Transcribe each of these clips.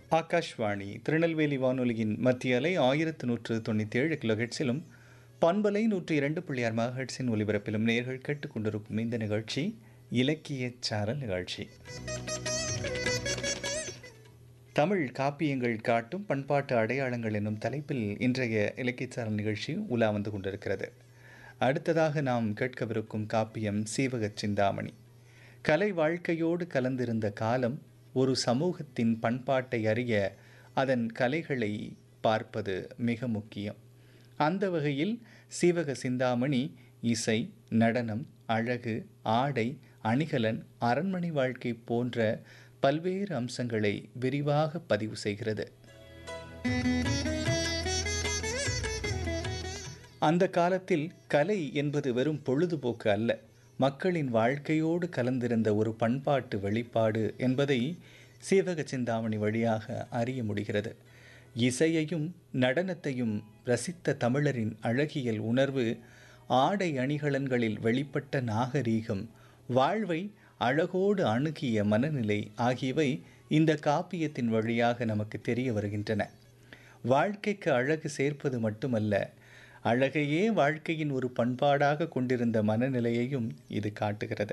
ஆகாஷ்வாணி திருநெல்வேலி வானொலியின் மத்திய அலை ஆயிரத்து நூற்று தொண்ணூற்றி ஏழு கிலோஹெட்ஸிலும் பண்பலை நூற்றி இரண்டு புள்ளி ஆறு மகஹெட்ஸின் ஒலிபரப்பிலும் நேர்கள் கேட்டுக்கொண்டிருக்கும் இந்த நிகழ்ச்சி இலக்கிய சாரல் நிகழ்ச்சி தமிழ் காப்பியங்கள் காட்டும் பண்பாட்டு அடையாளங்கள் என்னும் தலைப்பில் இன்றைய இலக்கியச்சாரல் நிகழ்ச்சி உலா வந்து கொண்டிருக்கிறது அடுத்ததாக நாம் கேட்கவிருக்கும் காப்பியம் சீவகச் சிந்தாமணி கலை வாழ்க்கையோடு கலந்திருந்த காலம் ஒரு சமூகத்தின் பண்பாட்டை அறிய அதன் கலைகளை பார்ப்பது மிக முக்கியம் அந்த வகையில் சீவக சிந்தாமணி இசை நடனம் அழகு ஆடை அணிகலன் அரண்மனை வாழ்க்கை போன்ற பல்வேறு அம்சங்களை விரிவாக பதிவு செய்கிறது அந்த காலத்தில் கலை என்பது வெறும் பொழுதுபோக்கு அல்ல மக்களின் வாழ்க்கையோடு கலந்திருந்த ஒரு பண்பாட்டு வெளிப்பாடு என்பதை சீவக சிந்தாமணி வழியாக அறிய முடிகிறது இசையையும் நடனத்தையும் ரசித்த தமிழரின் அழகியல் உணர்வு ஆடை அணிகலன்களில் வெளிப்பட்ட நாகரீகம் வாழ்வை அழகோடு அணுகிய மனநிலை ஆகியவை இந்த காப்பியத்தின் வழியாக நமக்கு தெரிய வருகின்றன வாழ்க்கைக்கு அழகு சேர்ப்பது மட்டுமல்ல அழகையே வாழ்க்கையின் ஒரு பண்பாடாக கொண்டிருந்த மனநிலையையும் இது காட்டுகிறது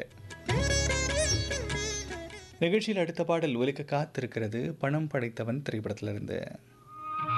நிகழ்ச்சியில் அடுத்த பாடல் ஒலிக்க காத்திருக்கிறது பணம் படைத்தவன் திரைப்படத்திலிருந்து